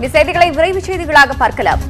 இனி செய்திகளை விரைவு செய்திகளாக பார்க்கலாம்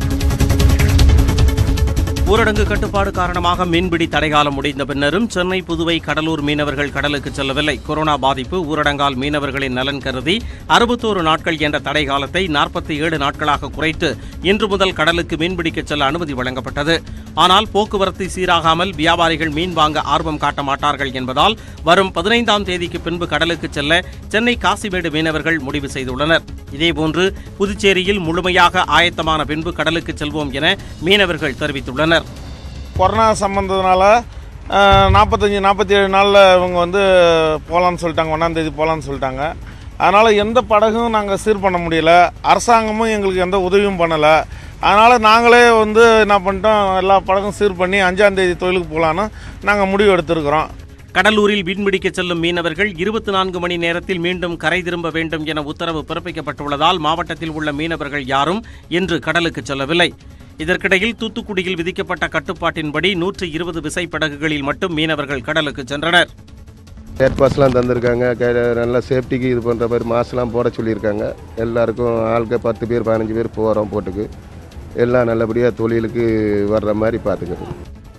ஊரடங்கு கட்டுப்பாடு காரணமாக மீன்பிடி தடைகாலம் முடிந்த பின்னரும் சென்னை புதுவை கடலூர் மீனவர்கள் கடலுக்கு செல்லவில்லை கொரோனா பாதிப்பு ஊரடங்கால் மீனவர்களின் நலன் கருதி அறுபத்தோரு நாட்கள் என்ற தடை காலத்தை நாற்பத்தி ஏழு நாட்களாக குறைத்து இன்று முதல் கடலுக்கு மீன்பிடிக்க செல்ல அனுமதி வழங்கப்பட்டது ஆனால் போக்குவரத்து சீராகாமல் வியாபாரிகள் மீன் வாங்க ஆர்வம் காட்ட மாட்டார்கள் என்பதால் வரும் பதினைந்தாம் தேதிக்கு பின்பு கடலுக்கு செல்ல சென்னை காசிமேடு மீனவர்கள் முடிவு செய்துள்ளனர் இதேபோன்று புதுச்சேரியில் முழுமையாக ஆயத்தமான பின்பு கடலுக்கு செல்வோம் என மீனவர்கள் தெரிவித்துள்ளனர் கொரோனா சம்மந்தத்தினால நாற்பத்தஞ்சி நாற்பத்தி ஏழு நாளில் இவங்க வந்து போகலான்னு சொல்லிட்டாங்க ஒன்றாந்தேதி போகலான்னு சொல்லிட்டாங்க அதனால் எந்த படகும் நாங்கள் சீர் பண்ண முடியல அரசாங்கமும் எங்களுக்கு எந்த உதவியும் பண்ணலை அதனால் நாங்களே வந்து என்ன பண்ணிட்டோம் எல்லா படகும் சீர் பண்ணி அஞ்சாந்தேதி தொழிலுக்கு போகலான்னு நாங்கள் முடிவு எடுத்திருக்கிறோம் கடலூரில் மீன்பிடிக்க செல்லும் மீனவர்கள் இருபத்தி நான்கு மணி நேரத்தில் மீண்டும் கரை திரும்ப வேண்டும் என உத்தரவு பிறப்பிக்கப்பட்டுள்ளதால் மாவட்டத்தில் உள்ள மீனவர்கள் யாரும் இன்று கடலுக்கு செல்லவில்லை இதற்கிடையில் தூத்துக்குடியில் விதிக்கப்பட்ட கட்டுப்பாட்டின்படி நூற்று இருபது விசைப்படகுகளில் மட்டும் மீனவர்கள் கடலுக்கு சென்றனர் ஹேட் பாஸ்லாம் தந்திருக்காங்க க- நல்லா சேஃப்டிக்கு இது பண்ணுற மாதிரி மாஸ்க்லாம் போட சொல்லியிருக்காங்க எல்லாருக்கும் ஆளுக்கு பத்து பேர் பதினஞ்சு பேர் போகிறோம் போட்டுக்கு எல்லாம் நல்லபடியாக தொழிலுக்கு வர்ற மாதிரி பார்த்துக்கிறது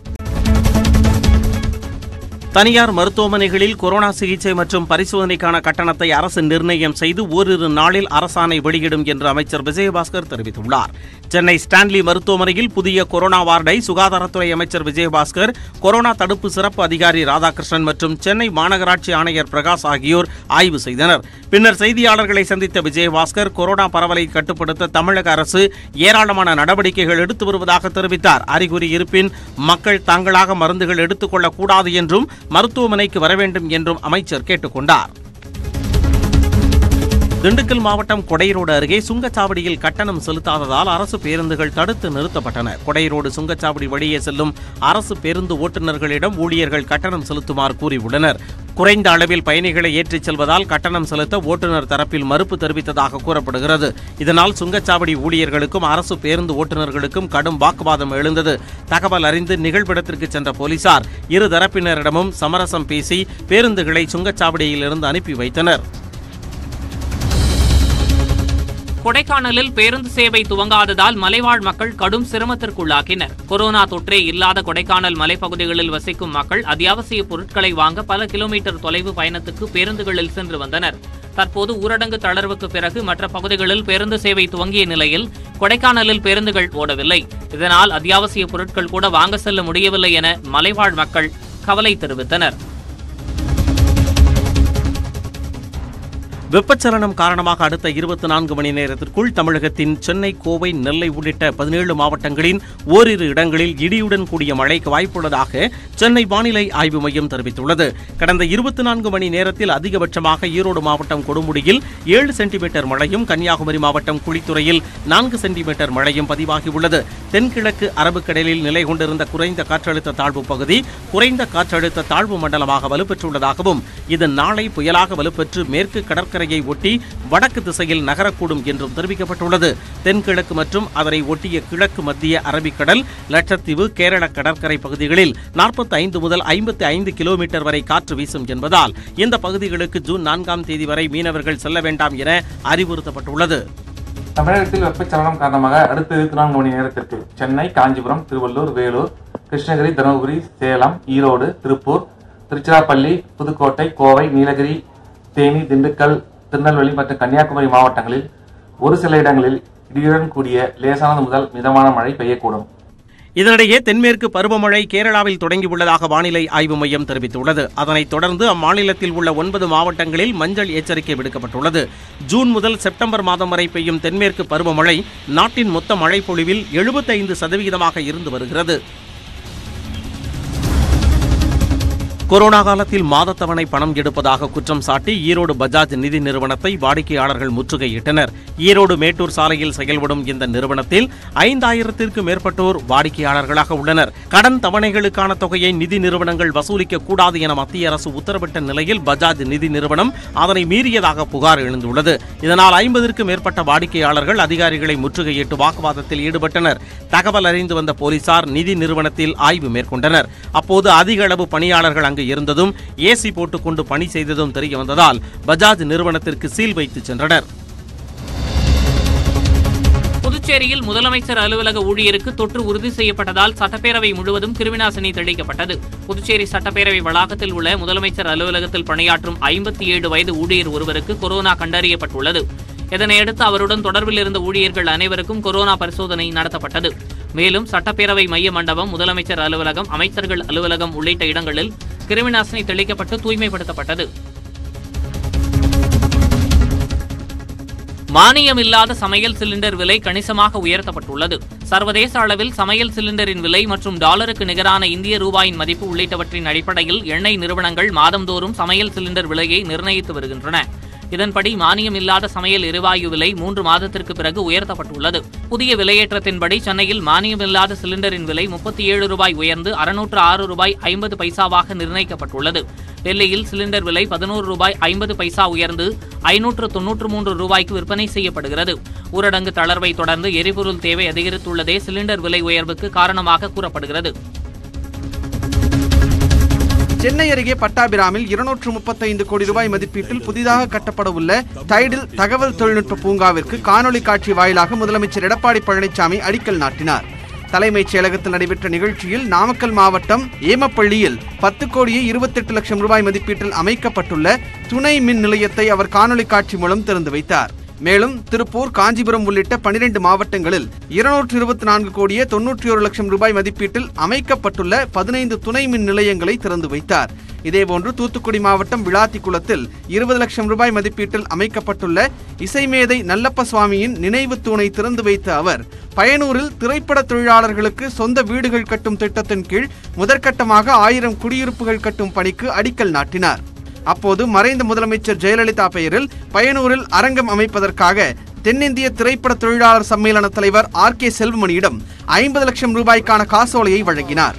தனியார் மருத்துவமனைகளில் கொரோனா சிகிச்சை மற்றும் பரிசோதனைக்கான கட்டணத்தை அரசு நிர்ணயம் செய்து ஓரிரு நாளில் அரசாணை வெளியிடும் என்று அமைச்சர் விஜயபாஸ்கர் தெரிவித்துள்ளார் சென்னை ஸ்டான்லி மருத்துவமனையில் புதிய கொரோனா வார்டை சுகாதாரத்துறை அமைச்சர் விஜயபாஸ்கர் கொரோனா தடுப்பு சிறப்பு அதிகாரி ராதாகிருஷ்ணன் மற்றும் சென்னை மாநகராட்சி ஆணையர் பிரகாஷ் ஆகியோர் ஆய்வு செய்தனர் பின்னர் செய்தியாளர்களை சந்தித்த விஜயபாஸ்கர் கொரோனா பரவலை கட்டுப்படுத்த தமிழக அரசு ஏராளமான நடவடிக்கைகள் எடுத்து வருவதாக தெரிவித்தார் அறிகுறி இருப்பின் மக்கள் தாங்களாக மருந்துகள் எடுத்துக் கொள்ளக்கூடாது என்றும் மருத்துவமனைக்கு வர வேண்டும் என்றும் அமைச்சர் கேட்டுக்கொண்டார் திண்டுக்கல் மாவட்டம் கொடைரோடு அருகே சுங்கச்சாவடியில் கட்டணம் செலுத்தாததால் அரசு பேருந்துகள் தடுத்து நிறுத்தப்பட்டன கொடைரோடு சுங்கச்சாவடி வழியே செல்லும் அரசு பேருந்து ஓட்டுநர்களிடம் ஊழியர்கள் கட்டணம் செலுத்துமாறு கூறியுள்ளனர் குறைந்த அளவில் பயணிகளை ஏற்றிச் செல்வதால் கட்டணம் செலுத்த ஓட்டுநர் தரப்பில் மறுப்பு தெரிவித்ததாக கூறப்படுகிறது இதனால் சுங்கச்சாவடி ஊழியர்களுக்கும் அரசு பேருந்து ஓட்டுநர்களுக்கும் கடும் வாக்குவாதம் எழுந்தது தகவல் அறிந்து நிகழ்விடத்திற்கு சென்ற போலீசார் இரு தரப்பினரிடமும் சமரசம் பேசி பேருந்துகளை சுங்கச்சாவடியிலிருந்து அனுப்பி வைத்தனர் கொடைக்கானலில் பேருந்து சேவை துவங்காததால் மலைவாழ் மக்கள் கடும் சிரமத்திற்குள்ளாகினர் கொரோனா தொற்றே இல்லாத கொடைக்கானல் மலைப்பகுதிகளில் வசிக்கும் மக்கள் அத்தியாவசிய பொருட்களை வாங்க பல கிலோமீட்டர் தொலைவு பயணத்துக்கு பேருந்துகளில் சென்று வந்தனர் தற்போது ஊரடங்கு தளர்வுக்கு பிறகு மற்ற பகுதிகளில் பேருந்து சேவை துவங்கிய நிலையில் கொடைக்கானலில் பேருந்துகள் ஓடவில்லை இதனால் அத்தியாவசிய பொருட்கள் கூட வாங்க செல்ல முடியவில்லை என மலைவாழ் மக்கள் கவலை தெரிவித்தனர் வெப்பச்சலனம் காரணமாக அடுத்த இருபத்தி நான்கு மணி நேரத்திற்குள் தமிழகத்தின் சென்னை கோவை நெல்லை உள்ளிட்ட பதினேழு மாவட்டங்களின் ஓரிரு இடங்களில் இடியுடன் கூடிய மழைக்கு வாய்ப்புள்ளதாக சென்னை வானிலை ஆய்வு மையம் தெரிவித்துள்ளது கடந்த இருபத்தி நான்கு மணி நேரத்தில் அதிகபட்சமாக ஈரோடு மாவட்டம் கொடுமுடியில் ஏழு சென்டிமீட்டர் மழையும் கன்னியாகுமரி மாவட்டம் குளித்துறையில் நான்கு சென்டிமீட்டர் மழையும் பதிவாகியுள்ளது தென்கிழக்கு அரபிக்கடலில் நிலை கொண்டிருந்த குறைந்த காற்றழுத்த தாழ்வு பகுதி குறைந்த காற்றழுத்த தாழ்வு மண்டலமாக வலுப்பெற்றுள்ளதாகவும் இது நாளை புயலாக வலுப்பெற்று மேற்கு கடற்கரையை ஒட்டி வடக்கு திசையில் நகரக்கூடும் என்றும் தெரிவிக்கப்பட்டுள்ளது தென்கிழக்கு மற்றும் அதனை ஒட்டிய கிழக்கு மத்திய அரபிக்கடல் லட்சத்தீவு கேரள கடற்கரை பகுதிகளில் 45 ஐந்து முதல் ஐம்பத்தி ஐந்து கிலோமீட்டர் வரை காற்று வீசும் என்பதால் இந்த பகுதிகளுக்கு ஜூன் நான்காம் தேதி வரை மீனவர்கள் செல்ல வேண்டாம் என அறிவுறுத்தப்பட்டுள்ளது தமிழகத்தில் வெப்பச்சலனம் காரணமாக அடுத்த இருபத்தி நான்கு மணி நேரத்திற்கு சென்னை காஞ்சிபுரம் திருவள்ளூர் வேலூர் கிருஷ்ணகிரி தருமபுரி சேலம் ஈரோடு திருப்பூர் திருச்சிராப்பள்ளி புதுக்கோட்டை கோவை நீலகிரி தேனி திண்டுக்கல் திருநெல்வேலி மற்றும் கன்னியாகுமரி மாவட்டங்களில் ஒரு சில இடங்களில் இடியுடன் கூடிய லேசானது முதல் மிதமான மழை பெய்யக்கூடும் இதனிடையே தென்மேற்கு பருவமழை கேரளாவில் தொடங்கியுள்ளதாக வானிலை ஆய்வு மையம் தெரிவித்துள்ளது அதனைத் தொடர்ந்து அம்மாநிலத்தில் உள்ள ஒன்பது மாவட்டங்களில் மஞ்சள் எச்சரிக்கை விடுக்கப்பட்டுள்ளது ஜூன் முதல் செப்டம்பர் மாதம் வரை பெய்யும் தென்மேற்கு பருவமழை நாட்டின் மொத்த மழைப்பொழிவில் எழுபத்தைந்து சதவிகிதமாக இருந்து வருகிறது கொரோனா காலத்தில் மாதத்தவணை பணம் எடுப்பதாக குற்றம் சாட்டி ஈரோடு பஜாஜ் நிதி நிறுவனத்தை வாடிக்கையாளர்கள் முற்றுகையிட்டனர் ஈரோடு மேட்டூர் சாலையில் செயல்படும் இந்த நிறுவனத்தில் ஐந்தாயிரத்திற்கும் மேற்பட்டோர் வாடிக்கையாளர்களாக உள்ளனர் கடன் தவணைகளுக்கான தொகையை நிதி நிறுவனங்கள் வசூலிக்க கூடாது என மத்திய அரசு உத்தரவிட்ட நிலையில் பஜாஜ் நிதி நிறுவனம் அதனை மீறியதாக புகார் எழுந்துள்ளது இதனால் ஐம்பதற்கும் மேற்பட்ட வாடிக்கையாளர்கள் அதிகாரிகளை முற்றுகையிட்டு வாக்குவாதத்தில் ஈடுபட்டனர் தகவல் அறிந்து வந்த போலீசார் நிதி நிறுவனத்தில் ஆய்வு மேற்கொண்டனர் அப்போது அதிக அளவு பணியாளர்கள் அங்கு இருந்ததும் ஏசி போட்டுக்கொண்டு பணி செய்ததும் தெரிய வந்ததால் பஜாஜ் நிறுவனத்திற்கு சீல் வைத்து சென்றனர் புதுச்சேரியில் முதலமைச்சர் அலுவலக ஊழியருக்கு தொற்று உறுதி செய்யப்பட்டதால் சட்டப்பேரவை முழுவதும் கிருமிநாசினி தெளிக்கப்பட்டது புதுச்சேரி சட்டப்பேரவை வளாகத்தில் உள்ள முதலமைச்சர் அலுவலகத்தில் பணியாற்றும் ஐம்பத்தி ஏழு வயது ஊழியர் ஒருவருக்கு கொரோனா கண்டறியப்பட்டுள்ளது இதனையடுத்து அவருடன் தொடர்பில் இருந்த ஊழியர்கள் அனைவருக்கும் கொரோனா பரிசோதனை நடத்தப்பட்டது மேலும் சட்டப்பேரவை மைய மண்டபம் முதலமைச்சர் அலுவலகம் அமைச்சர்கள் அலுவலகம் உள்ளிட்ட இடங்களில் கிருமிநாசினி தெளிக்கப்பட்டு தூய்மைப்படுத்தப்பட்டது மானியம் இல்லாத சமையல் சிலிண்டர் விலை கணிசமாக உயர்த்தப்பட்டுள்ளது சர்வதேச அளவில் சமையல் சிலிண்டரின் விலை மற்றும் டாலருக்கு நிகரான இந்திய ரூபாயின் மதிப்பு உள்ளிட்டவற்றின் அடிப்படையில் எண்ணெய் நிறுவனங்கள் மாதந்தோறும் சமையல் சிலிண்டர் விலையை நிர்ணயித்து வருகின்றன இதன்படி மானியம் இல்லாத சமையல் எரிவாயு விலை மூன்று மாதத்திற்கு பிறகு உயர்த்தப்பட்டுள்ளது புதிய விலையேற்றத்தின்படி சென்னையில் மானியமில்லாத சிலிண்டரின் விலை முப்பத்தி ஏழு ரூபாய் உயர்ந்து அறுநூற்று ஆறு ரூபாய் ஐம்பது பைசாவாக நிர்ணயிக்கப்பட்டுள்ளது டெல்லியில் சிலிண்டர் விலை பதினோரு ரூபாய் ஐம்பது பைசா உயர்ந்து ஐநூற்று தொன்னூற்று மூன்று ரூபாய்க்கு விற்பனை செய்யப்படுகிறது ஊரடங்கு தளர்வை தொடர்ந்து எரிபொருள் தேவை அதிகரித்துள்ளதே சிலிண்டர் விலை உயர்வுக்கு காரணமாக கூறப்படுகிறது சென்னை அருகே பட்டாபிராமில் இருநூற்று முப்பத்தைந்து கோடி ரூபாய் மதிப்பீட்டில் புதிதாக கட்டப்பட உள்ள டைடில் தகவல் தொழில்நுட்ப பூங்காவிற்கு காணொலி காட்சி வாயிலாக முதலமைச்சர் எடப்பாடி பழனிசாமி அடிக்கல் நாட்டினார் தலைமைச் செயலகத்தில் நடைபெற்ற நிகழ்ச்சியில் நாமக்கல் மாவட்டம் ஏமப்பள்ளியில் பத்து கோடியே இருபத்தெட்டு லட்சம் ரூபாய் மதிப்பீட்டில் அமைக்கப்பட்டுள்ள துணை மின் நிலையத்தை அவர் காணொலி காட்சி மூலம் திறந்து வைத்தார் மேலும் திருப்பூர் காஞ்சிபுரம் உள்ளிட்ட பனிரெண்டு மாவட்டங்களில் இருநூற்று இருபத்தி நான்கு கோடியே தொன்னூற்றி ஒரு லட்சம் ரூபாய் மதிப்பீட்டில் அமைக்கப்பட்டுள்ள பதினைந்து துணை மின் நிலையங்களை திறந்து வைத்தார் இதேபோன்று தூத்துக்குடி மாவட்டம் விளாத்திக்குளத்தில் இருபது லட்சம் ரூபாய் மதிப்பீட்டில் அமைக்கப்பட்டுள்ள இசைமேதை நல்லப்ப சுவாமியின் நினைவு தூணை திறந்து வைத்த அவர் பயனூரில் திரைப்பட தொழிலாளர்களுக்கு சொந்த வீடுகள் கட்டும் திட்டத்தின் கீழ் முதற்கட்டமாக ஆயிரம் குடியிருப்புகள் கட்டும் பணிக்கு அடிக்கல் நாட்டினார் அப்போது மறைந்த முதலமைச்சர் ஜெயலலிதா பெயரில் பயனூரில் அரங்கம் அமைப்பதற்காக தென்னிந்திய திரைப்பட தொழிலாளர் சம்மேளன தலைவர் ஆர் கே செல்வமணியிடம் ஐம்பது லட்சம் ரூபாய்க்கான காசோலையை வழங்கினார்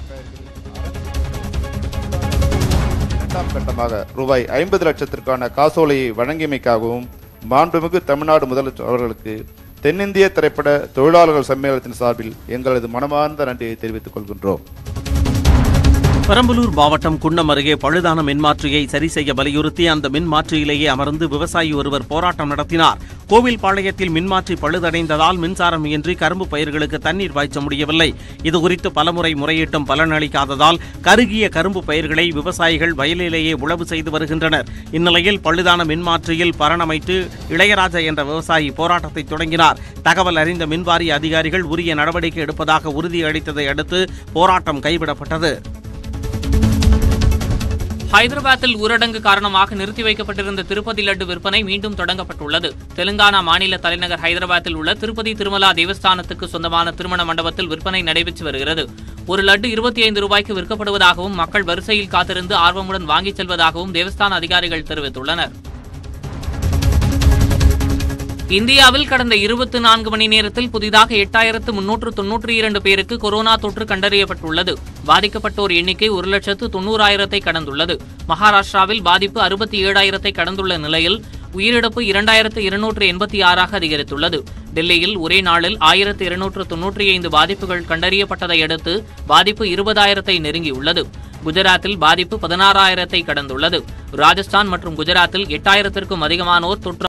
இரண்டாம் கட்டமாக ரூபாய் ஐம்பது லட்சத்திற்கான காசோலையை வழங்கியமைக்காகவும் மாண்புமிகு தமிழ்நாடு முதலமைச்சர் அவர்களுக்கு தென்னிந்திய திரைப்பட தொழிலாளர்கள் சம்மேளனத்தின் சார்பில் எங்களது மனமார்ந்த நன்றியை தெரிவித்துக் கொள்கின்றோம் பெரம்பலூர் மாவட்டம் குன்னம் அருகே பழுதான மின்மாற்றியை சரி செய்ய வலியுறுத்தி அந்த மின்மாற்றியிலேயே அமர்ந்து விவசாயி ஒருவர் போராட்டம் நடத்தினார் கோவில்பாளையத்தில் மின்மாற்றி பழுதடைந்ததால் மின்சாரம் இன்றி கரும்பு பயிர்களுக்கு தண்ணீர் பாய்ச்ச முடியவில்லை இதுகுறித்து பலமுறை முறையிட்டும் பலனளிக்காததால் கருகிய கரும்பு பயிர்களை விவசாயிகள் வயலிலேயே உழவு செய்து வருகின்றனர் இந்நிலையில் பழுதான மின்மாற்றியில் பரணமைத்து இளையராஜா என்ற விவசாயி போராட்டத்தை தொடங்கினார் தகவல் அறிந்த மின்வாரிய அதிகாரிகள் உரிய நடவடிக்கை எடுப்பதாக உறுதியளித்ததை அடுத்து போராட்டம் கைவிடப்பட்டது ஹைதராபாத்தில் ஊரடங்கு காரணமாக நிறுத்தி வைக்கப்பட்டிருந்த திருப்பதி லட்டு விற்பனை மீண்டும் தொடங்கப்பட்டுள்ளது தெலுங்கானா மாநில தலைநகர் ஹைதராபாத்தில் உள்ள திருப்பதி திருமலா தேவஸ்தானத்துக்கு சொந்தமான திருமண மண்டபத்தில் விற்பனை நடைபெற்று வருகிறது ஒரு லட்டு இருபத்தி ஐந்து ரூபாய்க்கு விற்கப்படுவதாகவும் மக்கள் வரிசையில் காத்திருந்து ஆர்வமுடன் வாங்கிச் செல்வதாகவும் தேவஸ்தான அதிகாரிகள் தெரிவித்துள்ளனர் இந்தியாவில் கடந்த இருபத்தி நான்கு மணி நேரத்தில் புதிதாக எட்டாயிரத்து முன்னூற்று தொன்னூற்றி இரண்டு பேருக்கு கொரோனா தொற்று கண்டறியப்பட்டுள்ளது பாதிக்கப்பட்டோர் எண்ணிக்கை ஒரு லட்சத்து தொண்ணூறாயிரத்தை கடந்துள்ளது மகாராஷ்டிராவில் பாதிப்பு அறுபத்தி ஏழாயிரத்தை கடந்துள்ள நிலையில் உயிரிழப்பு இரண்டாயிரத்து இருநூற்று எண்பத்தி ஆறாக அதிகரித்துள்ளது டெல்லியில் ஒரே நாளில் ஆயிரத்து இருநூற்று தொன்னூற்றி ஐந்து பாதிப்புகள் கண்டறியப்பட்டதை அடுத்து பாதிப்பு இருபதாயிரத்தை நெருங்கியுள்ளது குஜராத்தில் பாதிப்பு பதினாறாயிரத்தை கடந்துள்ளது ராஜஸ்தான் மற்றும் குஜராத்தில் எட்டாயிரத்திற்கும் அதிகமானோர் தொற்று